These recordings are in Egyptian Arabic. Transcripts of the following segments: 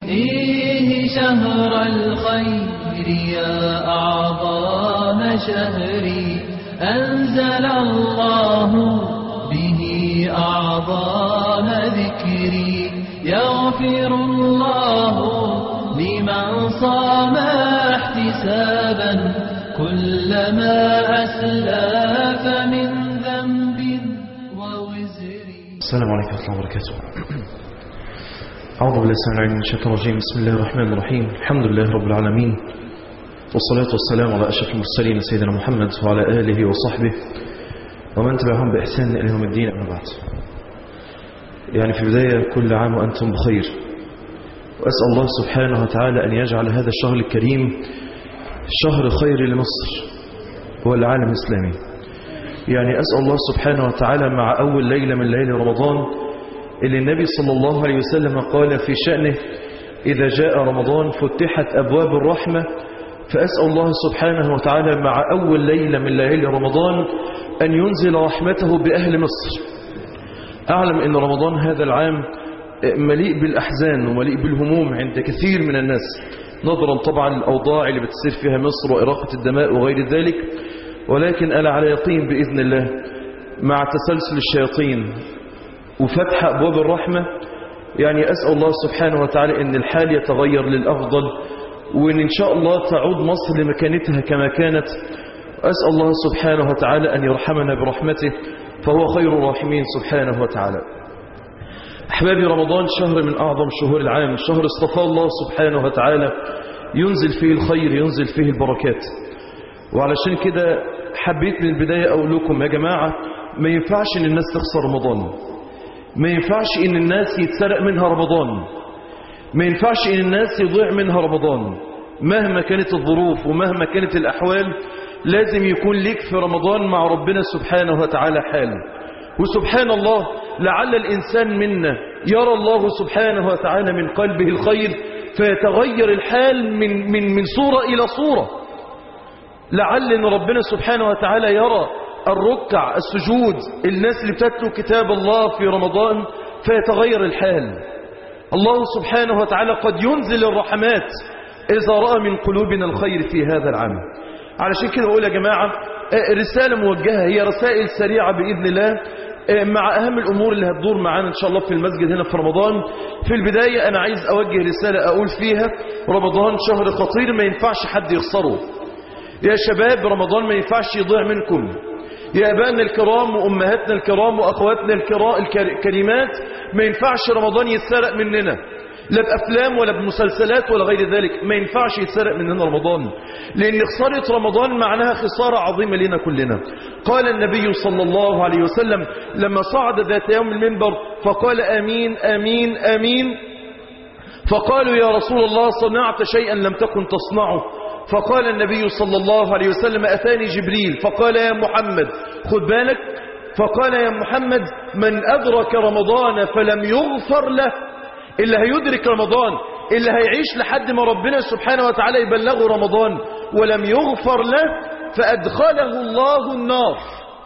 فيه شهر الخير يا أعظم شهري أنزل الله به أعظم ذكري يغفر الله لمن صام احتسابا كلما أسلف من ذنب ووزر السلام عليكم ورحمة الله وبركاته أعوذ بالله السلام عليكم من الشيطان الرجيم بسم الله الرحمن الرحيم الحمد لله رب العالمين والصلاة والسلام على أشرف المرسلين سيدنا محمد وعلى آله وصحبه ومن تبعهم بإحسان إلى يوم الدين أما بعد يعني في البداية كل عام وأنتم بخير وأسأل الله سبحانه وتعالى أن يجعل هذا الشهر الكريم شهر خير لمصر والعالم الإسلامي يعني أسأل الله سبحانه وتعالى مع أول ليلة من ليالي رمضان اللي النبي صلى الله عليه وسلم قال في شأنه إذا جاء رمضان فتحت أبواب الرحمة فأسأل الله سبحانه وتعالى مع أول ليلة من ليالي رمضان أن ينزل رحمته بأهل مصر أعلم أن رمضان هذا العام مليء بالأحزان ومليء بالهموم عند كثير من الناس نظرا طبعا الأوضاع اللي بتصير فيها مصر وإراقة الدماء وغير ذلك ولكن أنا على يقين بإذن الله مع تسلسل الشياطين وفتح أبواب الرحمة يعني أسأل الله سبحانه وتعالى أن الحال يتغير للأفضل وأن إن شاء الله تعود مصر لمكانتها كما كانت أسأل الله سبحانه وتعالى أن يرحمنا برحمته فهو خير الراحمين سبحانه وتعالى أحبابي رمضان شهر من أعظم شهور العام شهر اصطفى الله سبحانه وتعالى ينزل فيه الخير ينزل فيه البركات وعلشان كده حبيت من البداية أقول لكم يا جماعة ما ينفعش إن الناس تخسر رمضان ما ينفعش إن الناس يتسرق منها رمضان ما ينفعش إن الناس يضيع منها رمضان مهما كانت الظروف ومهما كانت الأحوال لازم يكون ليك في رمضان مع ربنا سبحانه وتعالى حال وسبحان الله لعل الإنسان منا يرى الله سبحانه وتعالى من قلبه الخير فيتغير الحال من, من, من صورة إلى صورة لعل ان ربنا سبحانه وتعالى يرى الركع السجود الناس اللي بتتلو كتاب الله في رمضان فيتغير الحال الله سبحانه وتعالى قد ينزل الرحمات إذا رأى من قلوبنا الخير في هذا العام علشان كده أقول يا جماعة رسالة موجهة هي رسائل سريعة بإذن الله مع أهم الأمور اللي هتدور معانا إن شاء الله في المسجد هنا في رمضان في البداية أنا عايز أوجه رسالة أقول فيها رمضان شهر خطير ما ينفعش حد يخسره يا شباب رمضان ما ينفعش يضيع منكم يا أبائنا الكرام وأمهاتنا الكرام وأخواتنا الكريمات ما ينفعش رمضان يتسرق مننا لا بأفلام ولا بمسلسلات ولا غير ذلك ما ينفعش يتسرق مننا رمضان لأن خسارة رمضان معناها خسارة عظيمة لنا كلنا قال النبي صلى الله عليه وسلم لما صعد ذات يوم المنبر فقال آمين آمين آمين فقالوا يا رسول الله صنعت شيئا لم تكن تصنعه فقال النبي صلى الله عليه وسلم أتاني جبريل فقال يا محمد خد بالك فقال يا محمد من أدرك رمضان فلم يغفر له اللي هيدرك رمضان اللي هيعيش لحد ما ربنا سبحانه وتعالى يبلغه رمضان ولم يغفر له فأدخله الله النار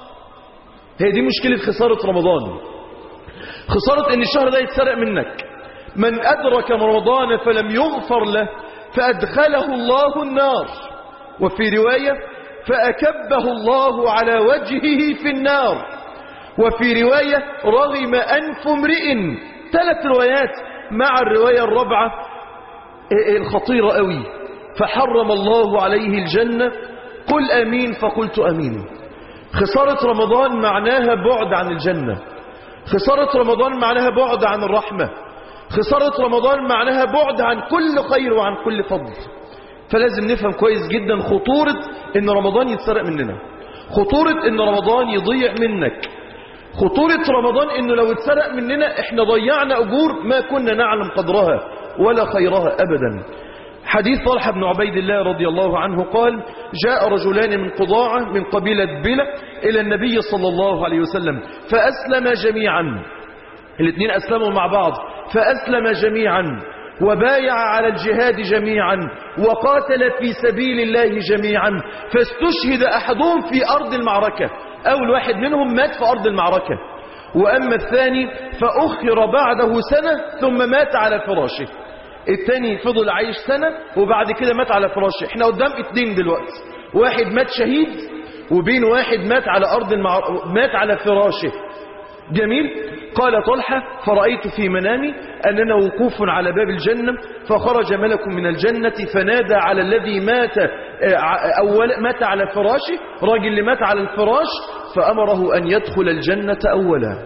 هي دي مشكلة خسارة رمضان خسارة ان الشهر ده يتسرق منك من أدرك رمضان فلم يغفر له فأدخله الله النار وفي رواية فأكبه الله على وجهه في النار وفي رواية رغم أنف امرئ ثلاث روايات مع الرواية الرابعة الخطيرة قوي فحرم الله عليه الجنة قل أمين فقلت أمين خسارة رمضان معناها بعد عن الجنة خسارة رمضان معناها بعد عن الرحمة خسارة رمضان معناها بعد عن كل خير وعن كل فضل فلازم نفهم كويس جدا خطورة ان رمضان يتسرق مننا خطورة ان رمضان يضيع منك خطورة رمضان انه لو اتسرق مننا احنا ضيعنا اجور ما كنا نعلم قدرها ولا خيرها ابدا حديث طلحة بن عبيد الله رضي الله عنه قال جاء رجلان من قضاعة من قبيلة بلة إلى النبي صلى الله عليه وسلم فأسلم جميعا الاثنين أسلموا مع بعض فأسلم جميعا وبايع على الجهاد جميعا وقاتل في سبيل الله جميعا فاستشهد أحدهم في أرض المعركة أول واحد منهم مات في أرض المعركة وأما الثاني فأخر بعده سنة ثم مات على فراشه التاني فضل عايش سنة وبعد كده مات على فراشه احنا قدام اتنين دلوقتي واحد مات شهيد وبين واحد مات على أرض المع... مات على فراشه جميل قال طلحة فرأيت في منامي أننا وقوف على باب الجنة فخرج ملك من الجنة فنادى على الذي مات أول مات على فراشه راجل اللي مات على الفراش فأمره أن يدخل الجنة أولا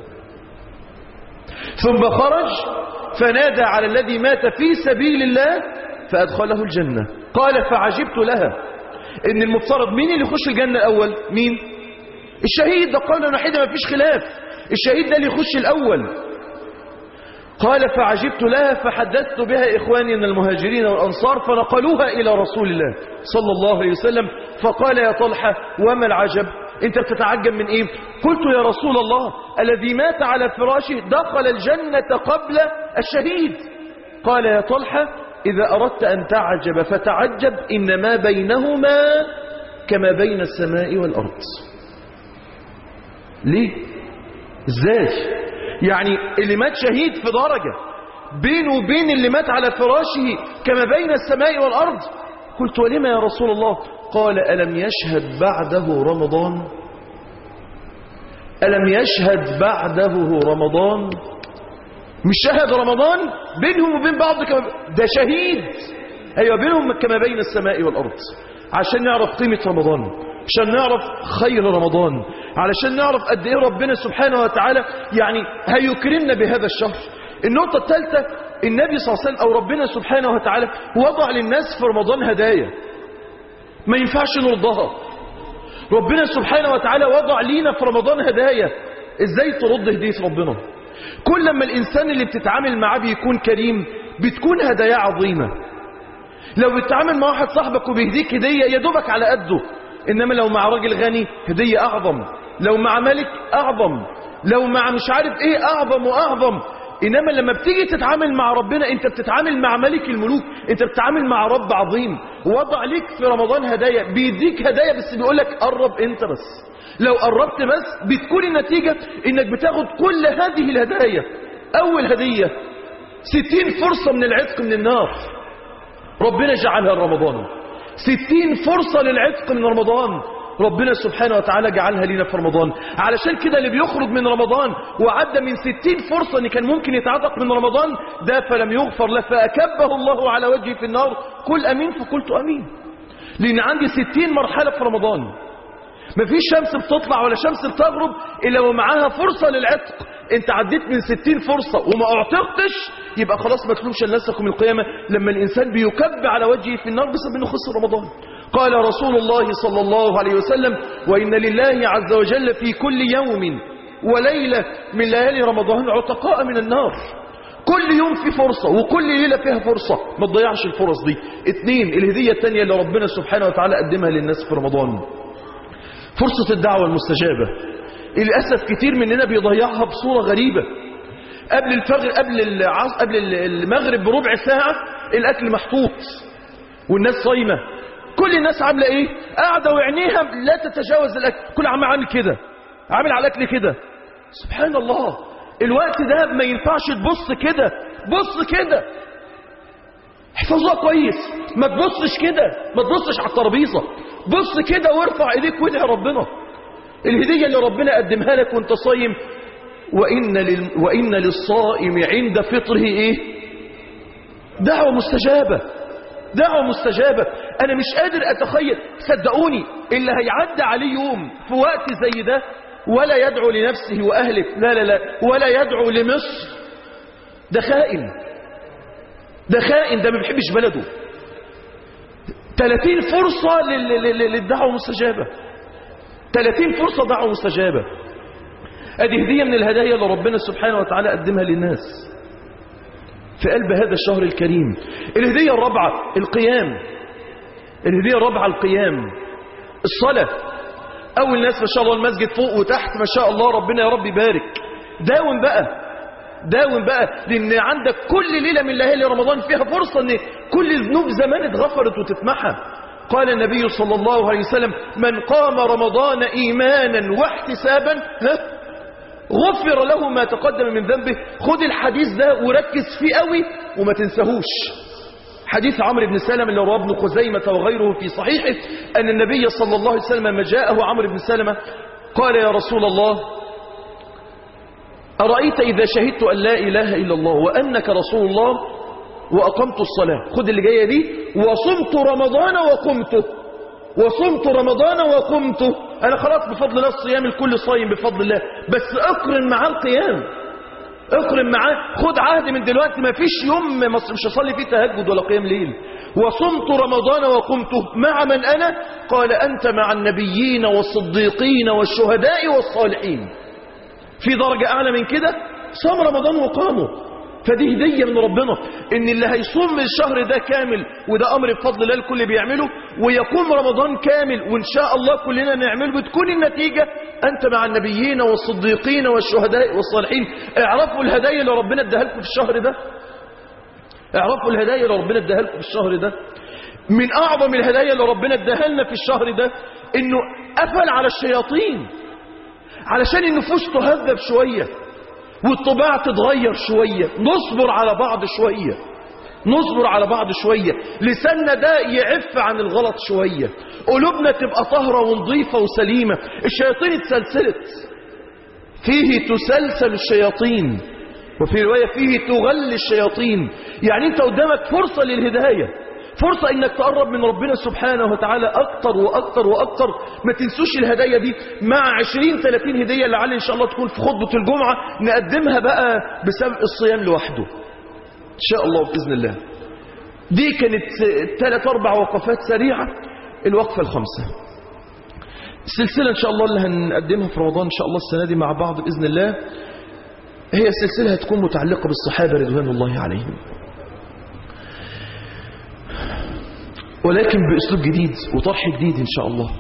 ثم خرج فنادى على الذي مات في سبيل الله فأدخله الجنة قال فعجبت لها إن المفترض مين اللي يخش الجنة الأول مين الشهيد ده قال واحدة ما فيش خلاف الشهيد ده اللي يخش الأول قال فعجبت لها فحدثت بها إخواني من المهاجرين والأنصار فنقلوها إلى رسول الله صلى الله عليه وسلم فقال يا طلحة وما العجب انت بتتعجب من ايه قلت يا رسول الله الذي مات على فراشه دخل الجنة قبل الشهيد قال يا طلحة إذا أردت أن تعجب فتعجب إن ما بينهما كما بين السماء والأرض ليه ازاي يعني اللي مات شهيد في درجة بينه وبين اللي مات على فراشه كما بين السماء والأرض قلت ولما يا رسول الله قال ألم يشهد بعده رمضان ألم يشهد بعده رمضان مش شهد رمضان بينهم وبين بعض كما ده شهيد أيوة بينهم كما بين السماء والأرض عشان نعرف قيمة رمضان عشان نعرف خير رمضان علشان نعرف قد ايه ربنا سبحانه وتعالى يعني هيكرمنا بهذا الشهر النقطة الثالثة النبي صلى الله عليه وسلم أو ربنا سبحانه وتعالى وضع للناس في رمضان هدايا ما ينفعش نرضها ربنا سبحانه وتعالى وضع لينا في رمضان هدايا ازاي ترد هدية ربنا كل لما الإنسان اللي بتتعامل معاه بيكون كريم بتكون هدايا عظيمة لو بتتعامل مع واحد صاحبك وبيهديك هدية يا دوبك على قده إنما لو مع راجل غني هدية أعظم لو مع ملك أعظم لو مع مش عارف إيه أعظم وأعظم إنما لما بتيجي تتعامل مع ربنا أنت بتتعامل مع ملك الملوك أنت بتتعامل مع رب عظيم وضع لك في رمضان هدايا بيديك هدايا بس بيقول لك قرب أنت بس لو قربت بس بتكون النتيجة إنك بتاخد كل هذه الهدايا أول هدية ستين فرصة من العتق من النار ربنا جعلها رمضان ستين فرصة للعتق من رمضان ربنا سبحانه وتعالى جعلها لنا في رمضان علشان كده اللي بيخرج من رمضان وعدى من ستين فرصة ان كان ممكن يتعتق من رمضان ده فلم يغفر له فأكبه الله على وجهه في النار قل أمين فقلت أمين لأن عندي ستين مرحلة في رمضان مفيش شمس بتطلع ولا شمس بتغرب إلا ومعاها فرصة للعتق انت عديت من ستين فرصة وما اعتقتش يبقى خلاص ما تلومش الناس من القيامة لما الإنسان بيكب على وجهه في النار بسبب انه خسر رمضان قال رسول الله صلى الله عليه وسلم وإن لله عز وجل في كل يوم وليلة من ليالي رمضان عتقاء من النار كل يوم في فرصة وكل ليلة فيها فرصة ما تضيعش الفرص دي اتنين الهدية التانية اللي ربنا سبحانه وتعالى قدمها للناس في رمضان فرصة الدعوة المستجابة للأسف كتير مننا بيضيعها بصورة غريبة قبل الفجر قبل العصر قبل المغرب بربع ساعة الأكل محطوط والناس صايمة كل الناس عاملة ايه قاعدة وعينيها لا تتجاوز الأكل كل عم عامل كده عامل على الأكل كده سبحان الله الوقت ده ما ينفعش تبص كده بص كده احفظها كويس ما تبصش كده ما تبصش على الترابيزه بص كده وارفع ايديك وادعي ربنا الهديه اللي ربنا قدمها لك وانت صايم وان لل... وان للصائم عند فطره ايه دعوه مستجابه دعوه مستجابه انا مش قادر اتخيل صدقوني اللي هيعدي عليه يوم في وقت زي ده ولا يدعو لنفسه واهله لا لا لا ولا يدعو لمصر ده خائن ده خائن ده ما بيحبش بلده 30 فرصة للدعوة مستجابة 30 فرصة دعوة مستجابة ادي هدية من الهدايا اللي ربنا سبحانه وتعالى قدمها للناس في قلب هذا الشهر الكريم الهدية الرابعة القيام الهدية الرابعة القيام الصلاة أول ناس ما شاء الله المسجد فوق وتحت ما شاء الله ربنا يا رب يبارك داوم بقى داوم بقى لان عندك كل ليلة من ليالي رمضان فيها فرصة ان كل الذنوب زمان اتغفرت وتتمحى قال النبي صلى الله عليه وسلم من قام رمضان ايمانا واحتسابا ها غفر له ما تقدم من ذنبه خد الحديث ده وركز فيه قوي وما تنساهوش حديث عمرو بن سلمة اللي رواه ابن خزيمة وغيره في صحيحه أن النبي صلى الله عليه وسلم لما جاءه عمرو بن سلمة قال يا رسول الله أرأيت إذا شهدت أن لا إله إلا الله وأنك رسول الله وأقمت الصلاة خد اللي جاية دي وصمت رمضان وقمته وصمت رمضان وقمته أنا خلاص بفضل الله الصيام الكل صايم بفضل الله بس أقرن معاه القيام اقرن معاه خد عهد من دلوقتي ما فيش يوم مصر مش هصلي فيه تهجد ولا قيام ليل وصمت رمضان وقمته مع من أنا قال أنت مع النبيين والصديقين والشهداء والصالحين في درجة أعلى من كده صام رمضان وقامه فدي هدية من ربنا ان اللي هيصوم من الشهر ده كامل وده امر بفضل الله الكل بيعمله ويقوم رمضان كامل وان شاء الله كلنا نعمله بتكون النتيجة انت مع النبيين والصديقين والشهداء والصالحين اعرفوا الهدايا اللي ربنا اداها لكم في الشهر ده اعرفوا الهدايا اللي ربنا اداها لكم في الشهر ده من اعظم الهدايا اللي ربنا اداها لنا في الشهر ده انه قفل على الشياطين علشان النفوس تهذب شويه والطباع تتغير شوية نصبر على بعض شوية نصبر على بعض شوية لساننا ده يعف عن الغلط شوية قلوبنا تبقى طهرة ونظيفة وسليمة الشياطين اتسلسلت فيه تسلسل الشياطين وفي رواية فيه تغل الشياطين يعني انت قدامك فرصة للهداية فرصة انك تقرب من ربنا سبحانه وتعالى اكتر واكتر واكتر ما تنسوش الهدايا دي مع 20 30 هدية لعل ان شاء الله تكون في خطبة الجمعة نقدمها بقى بسبب الصيام لوحده ان شاء الله بإذن الله دي كانت ثلاث اربع وقفات سريعة الوقفة الخامسة السلسلة ان شاء الله اللي هنقدمها في رمضان ان شاء الله السنة دي مع بعض بإذن الله هي سلسلة هتكون متعلقة بالصحابة رضوان الله عليهم ولكن بأسلوب جديد وطرح جديد إن شاء الله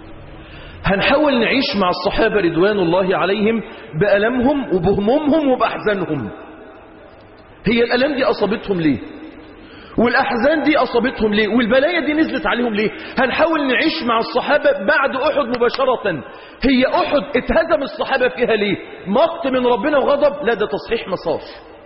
هنحاول نعيش مع الصحابة رضوان الله عليهم بألمهم وبهمومهم وبأحزانهم هي الألم دي أصابتهم ليه والأحزان دي أصابتهم ليه والبلايا دي نزلت عليهم ليه هنحاول نعيش مع الصحابة بعد أحد مباشرة هي أحد اتهزم الصحابة فيها ليه مقت من ربنا وغضب لا ده تصحيح مسار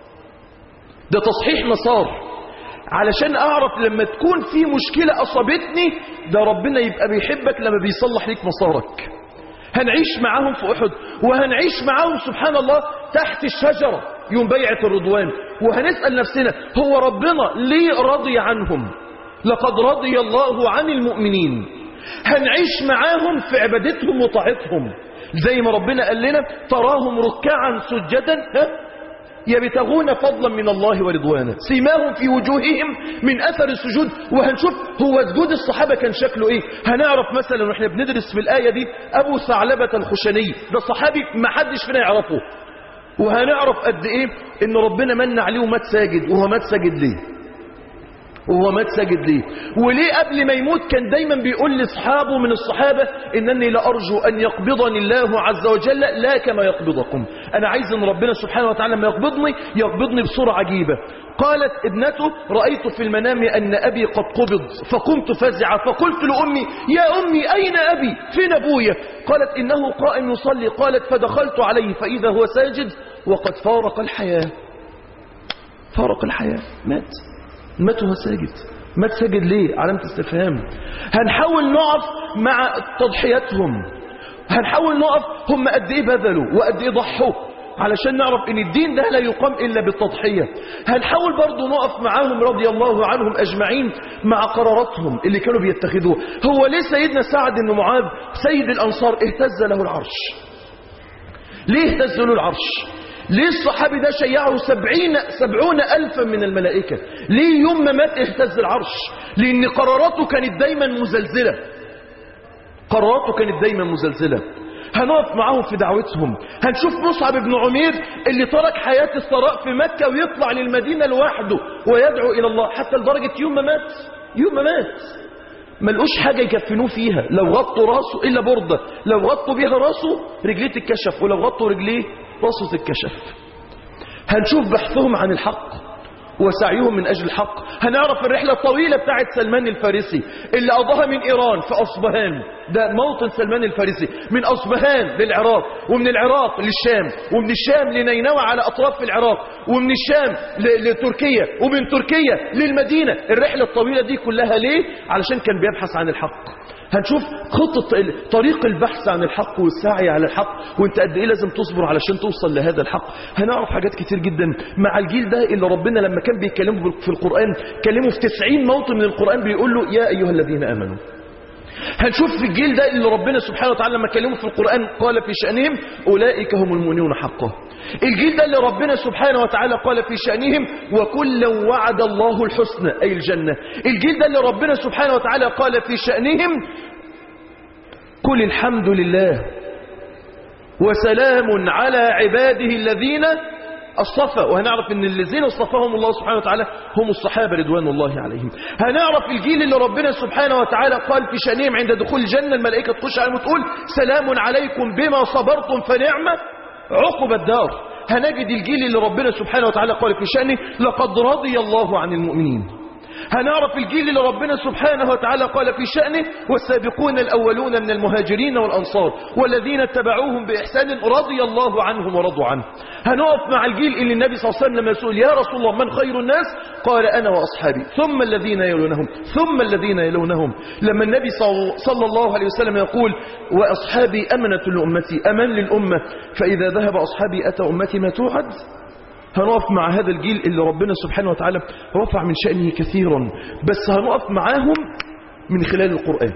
ده تصحيح مسار علشان اعرف لما تكون في مشكلة اصابتني ده ربنا يبقى بيحبك لما بيصلح ليك مسارك هنعيش معاهم في احد وهنعيش معاهم سبحان الله تحت الشجرة يوم بيعة الرضوان وهنسأل نفسنا هو ربنا ليه رضي عنهم لقد رضي الله عن المؤمنين هنعيش معاهم في عبادتهم وطاعتهم زي ما ربنا قال لنا تراهم ركعا سجدا ها يبتغون فضلا من الله ورضوانا سيماهم في وجوههم من أثر السجود وهنشوف هو سجود الصحابة كان شكله إيه هنعرف مثلا وإحنا بندرس في الآية دي أبو ثعلبة الخشني ده صحابي ما حدش فينا يعرفه وهنعرف قد إيه إن ربنا من عليه ومات ساجد وهو مات ساجد ليه وهو مات ساجد ليه وليه قبل ما يموت كان دايما بيقول لاصحابه من الصحابة انني لارجو ان يقبضني الله عز وجل لا كما يقبضكم انا عايز ان ربنا سبحانه وتعالى لما يقبضني يقبضني بصورة عجيبة قالت ابنته رأيت في المنام ان ابي قد قبض فقمت فزعة فقلت لامي يا امي اين ابي فين ابويا قالت انه قائم يصلي قالت فدخلت عليه فاذا هو ساجد وقد فارق الحياة فارق الحياة مات مات وهو ساجد مات ساجد ليه علامة استفهام هنحاول نقف مع تضحياتهم هنحاول نقف هم قد ايه بذلوا وقد ايه ضحوا علشان نعرف ان الدين ده لا يقام الا بالتضحية هنحاول برضو نقف معاهم رضي الله عنهم اجمعين مع قراراتهم اللي كانوا بيتخذوها هو ليه سيدنا سعد بن معاذ سيد الانصار اهتز له العرش ليه اهتز له العرش ليه الصحابي ده شيعه سبعين سبعون ألفا من الملائكة ليه يوم ما مات اهتز العرش لأن قراراته كانت دايما مزلزلة قراراته كانت دايما مزلزلة هنقف معاهم في دعوتهم هنشوف مصعب بن عمير اللي ترك حياة الثراء في مكة ويطلع للمدينة لوحده ويدعو إلى الله حتى لدرجة يوم ما مات يوم ما مات ملقوش حاجة يكفنوه فيها لو غطوا راسه إلا بردة لو غطوا بيها راسه رجليه تتكشف ولو غطوا رجليه راسه تتكشف هنشوف بحثهم عن الحق وسعيهم من أجل الحق هنعرف الرحلة الطويلة بتاعت سلمان الفارسي اللي قضاها من إيران في أصبهان ده موطن سلمان الفارسي من أصبهان للعراق ومن العراق للشام ومن الشام لنينوى على أطراف العراق ومن الشام ل- لتركيا ومن تركيا للمدينة الرحلة الطويلة دي كلها ليه؟ علشان كان بيبحث عن الحق هنشوف خطة ال- طريق البحث عن الحق والسعي على الحق وانت قد ايه لازم تصبر علشان توصل لهذا الحق هنعرف حاجات كتير جدا مع الجيل ده اللي ربنا لما كان بيتكلمه بال- في القرآن كلمه في 90 موطن من القرآن بيقول له يا أيها الذين آمنوا هنشوف في الجيل ده اللي ربنا سبحانه وتعالى لما كلمه في القرآن قال في شأنهم أولئك هم المؤمنون حقا الجيل ده اللي ربنا سبحانه وتعالى قال في شأنهم وكلا وعد الله الحسنى أي الجنة الجيل ده اللي ربنا سبحانه وتعالى قال في شأنهم قل الحمد لله وسلام على عباده الذين اصطفى وهنعرف ان الذين اصطفاهم الله سبحانه وتعالى هم الصحابة رضوان الله عليهم هنعرف الجيل اللي ربنا سبحانه وتعالى قال في شأنهم عند دخول الجنة الملائكة تخش عليهم وتقول سلام عليكم بما صبرتم فنعمة عقب الدار هنجد الجيل اللي ربنا سبحانه وتعالى قال في شأنه لقد رضي الله عن المؤمنين هنعرف الجيل اللي ربنا سبحانه وتعالى قال في شأنه والسابقون الأولون من المهاجرين والأنصار والذين اتبعوهم بإحسان رضي الله عنهم ورضوا عنه هنقف مع الجيل اللي النبي صلى الله عليه وسلم لما يسأل يا رسول الله من خير الناس قال أنا وأصحابي ثم الذين يلونهم ثم الذين يلونهم لما النبي صل- صلى الله عليه وسلم يقول وأصحابي أمنة لأمتي أمان للأمة فإذا ذهب أصحابي أتى أمتي ما توعد هنقف مع هذا الجيل اللي ربنا سبحانه وتعالى رفع من شأنه كثيرا بس هنقف معاهم من خلال القرآن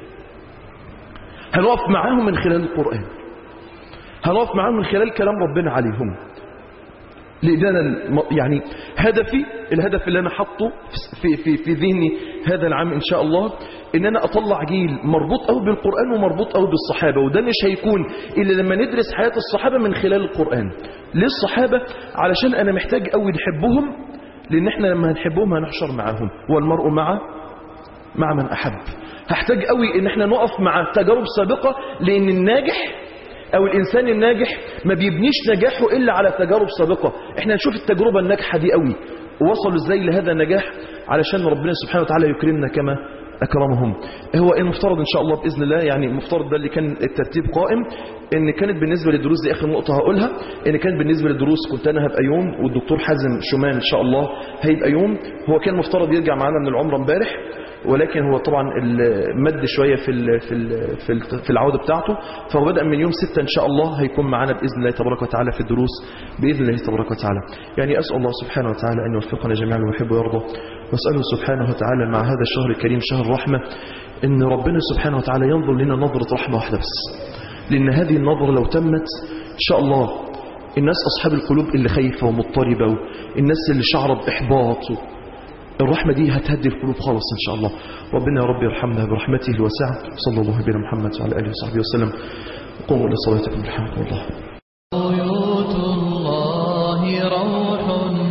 هنقف معاهم من خلال القرآن هنقف معاهم من خلال كلام ربنا عليهم لأن أنا الم- يعني هدفي الهدف اللي أنا حاطه في, في, في ذهني هذا العام إن شاء الله إن أنا أطلع جيل مربوط قوي بالقرآن ومربوط قوي بالصحابة وده مش هيكون إلا لما ندرس حياة الصحابة من خلال القرآن ليه الصحابة علشان أنا محتاج قوي نحبهم لأن إحنا لما هنحبهم هنحشر معاهم والمرء مع مع من أحب هحتاج قوي إن إحنا نقف مع تجارب سابقة لأن الناجح أو الإنسان الناجح ما بيبنيش نجاحه إلا على تجارب سابقة إحنا نشوف التجربة الناجحة دي قوي ووصلوا إزاي لهذا النجاح علشان ربنا سبحانه وتعالى يكرمنا كما أكرمهم هو المفترض إن شاء الله بإذن الله يعني المفترض ده اللي كان الترتيب قائم إن كانت بالنسبة للدروس دي آخر نقطة هقولها إن كانت بالنسبة للدروس كنت أنا هبقى يوم والدكتور حازم شومان إن شاء الله هيبقى يوم هو كان مفترض يرجع معانا من العمرة امبارح ولكن هو طبعا المد شوية في ال في ال في, ال في العودة بتاعته فهو بدأ من يوم ستة إن شاء الله هيكون معنا بإذن الله تبارك وتعالى في الدروس بإذن الله تبارك وتعالى يعني أسأل الله سبحانه وتعالى أن يوفقنا جميعا ويحب ويرضى وأسأله سبحانه وتعالى مع هذا الشهر الكريم شهر الرحمة أن ربنا سبحانه وتعالى ينظر لنا نظرة رحمة واحدة بس لأن هذه النظرة لو تمت إن شاء الله الناس أصحاب القلوب اللي خايفة ومضطربة والناس اللي شعر بإحباط الرحمة دي هتهدي القلوب خالص إن شاء الله ربنا يا رب يرحمنا برحمته الواسعة صلى الله عليه محمد وعلى آله وصحبه وسلم قوموا لصلاتكم رحمكم الله بيوت الله روح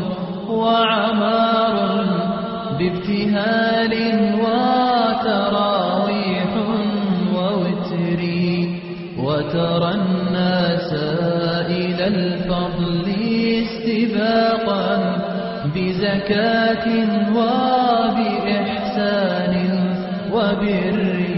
وعمار بابتهال وتراويح ووتر وترى الناس إلى الفضل استباقا بزكاة وبإحسان وبر